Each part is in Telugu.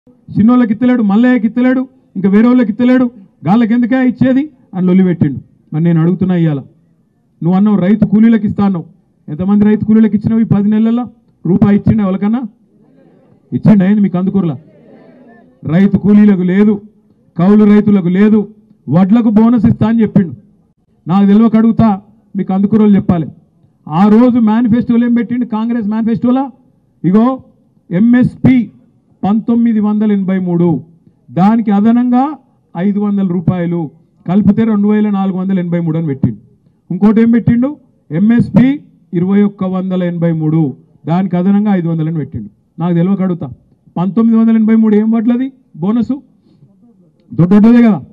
చిన్నోళ్ళకి ఇత్తలేడు మల్లయ్యకి ఇత్తలేడు ఇంకా వేరే వాళ్ళకి ఇత్తలేడు గాళ్ళకి ఎందుకే ఇచ్చేది అని లొల్లి పెట్టిండు మరి నేను అడుగుతున్నా ఇవాళ నువ్వు అన్నావు రైతు కూలీలకు ఇస్తా అన్నావు ఎంతమంది రైతు కూలీలకు ఇచ్చినావు ఈ పది నెలల్లో రూపాయి ఇచ్చిండే ఎవరికన్నా ఇచ్చిండు అయింది మీకు అందుకూరలా రైతు కూలీలకు లేదు కౌలు రైతులకు లేదు వడ్లకు బోనస్ ఇస్తా అని చెప్పిండు నాకు తెలియక అడుగుతా మీకు అందుకూరలు చెప్పాలి ఆ రోజు మేనిఫెస్టోలో ఏం పెట్టిండు కాంగ్రెస్ మేనిఫెస్టోలా ఇగో ఎంఎస్పి పంతొమ్మిది వందల ఎనభై మూడు దానికి అదనంగా ఐదు వందల రూపాయలు కలిపితే రెండు వేల నాలుగు వందల ఎనభై మూడు అని పెట్టిండు ఇంకోటి ఏం పెట్టిండు ఎంఎస్పి ఇరవై ఒక్క వందల ఎనభై మూడు దానికి అదనంగా ఐదు వందలని పెట్టిండు నాకు తెలియక అడుగుతా పంతొమ్మిది వందల ఎనభై మూడు ఏం పట్లది బోనసు దొడ్డదే కదా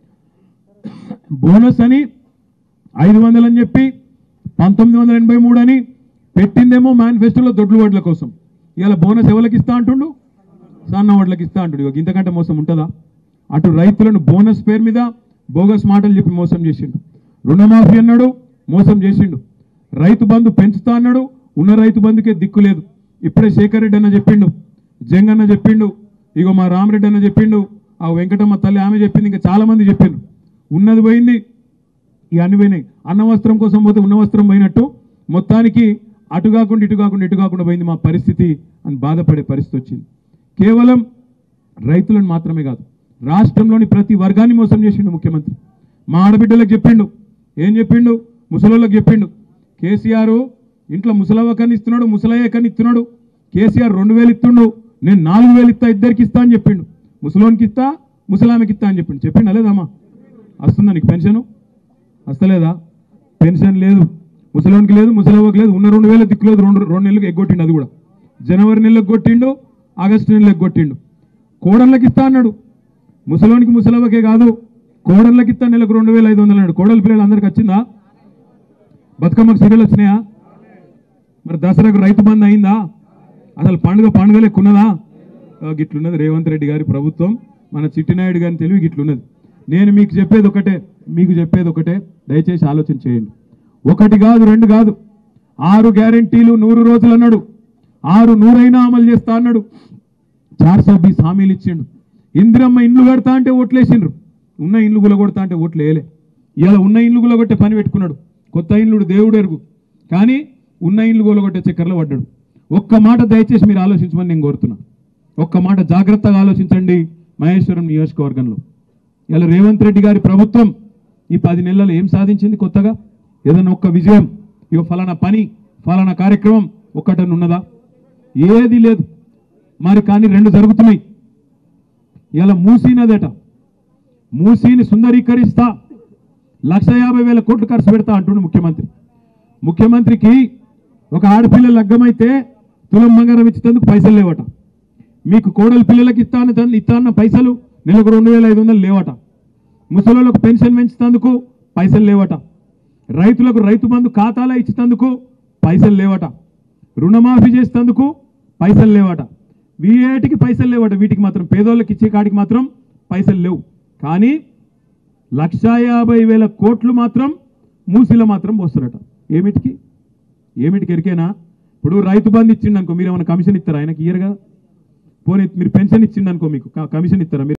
బోనస్ అని ఐదు వందలు అని చెప్పి పంతొమ్మిది వందల ఎనభై మూడు అని పెట్టిందేమో మేనిఫెస్టోలో దొడ్లు వడ్ల కోసం ఇవాళ బోనస్ ఎవరికి ఇస్తా అంటుండు సన్న వడ్లకి ఇస్తా అంటుండు ఇక ఇంతకంటే మోసం ఉంటుందా అటు రైతులను బోనస్ పేరు మీద బోగస్ మాటలు చెప్పి మోసం చేసిండు రుణమాఫీ అన్నాడు మోసం చేసిండు రైతు బంధు పెంచుతా అన్నాడు ఉన్న రైతు బంధుకే దిక్కు లేదు ఇప్పుడే శేఖర్ రెడ్డి అన్న చెప్పిండు జంగన్న చెప్పిండు ఇగో మా రామరెడ్డి అన్న చెప్పిండు ఆ వెంకటమ్మ తల్లి ఆమె చెప్పింది ఇంకా చాలా మంది చెప్పిండు ఉన్నది పోయింది ఈ అన్ని పోయినాయి అన్న వస్త్రం కోసం పోతే ఉన్న వస్త్రం పోయినట్టు మొత్తానికి అటు కాకుండా ఇటు కాకుండా ఇటు కాకుండా పోయింది మా పరిస్థితి అని బాధపడే పరిస్థితి వచ్చింది కేవలం రైతులను మాత్రమే కాదు రాష్ట్రంలోని ప్రతి వర్గాన్ని మోసం చేసిండు ముఖ్యమంత్రి మా ఆడబిడ్డలకు చెప్పిండు ఏం చెప్పిండు ముసలోళ్ళకి చెప్పిండు కేసీఆర్ ఇంట్లో ముసలవ్వకని ఇస్తున్నాడు ముసలయ్యకని ఇస్తున్నాడు కేసీఆర్ రెండు వేలు ఇస్తుండు నేను నాలుగు వేలు ఇస్తా ఇద్దరికి ఇస్తా అని చెప్పిండు ముసలోనికి ఇస్తా ముసలామెకి ఇస్తా అని చెప్పిండు చెప్పిండు లేదమ్మా వస్తుందా నీకు పెన్షను వస్తలేదా పెన్షన్ లేదు ముసలోనికి లేదు ముసలవ్వకి లేదు ఉన్న రెండు వేల దిక్కు లేదు రెండు రెండు నెలలకు ఎగ్గొట్టిండు అది కూడా జనవరి నెలకు కొట్టిండు ఆగస్టు నెలకు కొట్టిండు కోడళ్ళకి ఇస్తా అన్నాడు ముసలోనికి ముసలవ్వకే కాదు కోడళ్ళకి ఇస్తా నెలకు రెండు వేల ఐదు వందలు అన్నాడు కోడల పిల్లలు అందరికి వచ్చిందా బతుకమ్మకు సీరియల్ వచ్చినాయా మరి దసరాకు రైతు బంద్ అయిందా అసలు పండుగ పండుగ లెక్కున్నదా ఆ, గిట్లున్నది రేవంత్ రెడ్డి గారి ప్రభుత్వం మన చిట్టినాయుడు గారిని తెలివి గిట్లున్నది నేను మీకు చెప్పేది ఒకటే మీకు చెప్పేది ఒకటే దయచేసి ఆలోచన చేయండి ఒకటి కాదు రెండు కాదు ఆరు గ్యారెంటీలు నూరు రోజులు అన్నాడు ఆరు నూరైనా అమలు చేస్తా అన్నాడు చార్ సో బీస్ హామీలు ఇచ్చిండు ఇందిరమ్మ ఇండ్లు కడతా అంటే ఓట్లేసిండ్రు ఉన్న ఇండ్లు గులగొడతా అంటే ఓట్లు వేయలే ఇలా ఉన్న ఇండ్లు గులగొట్టే పని పెట్టుకున్నాడు కొత్త ఇండ్లు దేవుడు ఎరుగు కానీ ఉన్న ఇండ్లు గులగొట్టే చక్కర్లో పడ్డాడు ఒక్క మాట దయచేసి మీరు ఆలోచించమని నేను కోరుతున్నా ఒక్క మాట జాగ్రత్తగా ఆలోచించండి మహేశ్వరం నియోజకవర్గంలో ఇలా రేవంత్ రెడ్డి గారి ప్రభుత్వం ఈ పది నెలలు ఏం సాధించింది కొత్తగా ఏదైనా ఒక్క విజయం ఇక ఫలానా పని ఫలానా కార్యక్రమం ఒక్కటని ఉన్నదా ఏది లేదు మరి కానీ రెండు జరుగుతున్నాయి ఇలా మూసీనదట మూసీని సుందరీకరిస్తా లక్ష యాభై వేల కోట్లు ఖర్చు పెడతా అంటుండు ముఖ్యమంత్రి ముఖ్యమంత్రికి ఒక ఆడపిల్ల లగ్గమైతే తులం బంగారం ఇచ్చేందుకు పైసలు లేవట మీకు కోడలి పిల్లలకి ఇస్తాను ఇస్తాన్న పైసలు నెలకు రెండు వేల ఐదు వందలు లేవట ముసలోళ్ళకు పెన్షన్ పెంచుతందుకు పైసలు లేవట రైతులకు రైతు బంధు ఖాతాలో ఇచ్చేందుకు పైసలు లేవట రుణమాఫీ చేసేందుకు పైసలు లేవట వీటికి పైసలు లేవట వీటికి మాత్రం పేదోళ్ళకి ఇచ్చే కాడికి మాత్రం పైసలు లేవు కానీ లక్షా యాభై వేల కోట్లు మాత్రం మూసిలో మాత్రం పోస్తారట ఏమిటికి ఏమిటికి ఎరికేనా ఇప్పుడు రైతు బంధు ఇచ్చిండు అనుకో మీరు ఏమైనా కమిషన్ ఇస్తారా ఆయనకి ఇయ్యరు కదా పోనీ మీరు పెన్షన్ ఇచ్చిండు అనుకో మీకు క- కమిషన్ ఇస్తారా మీరు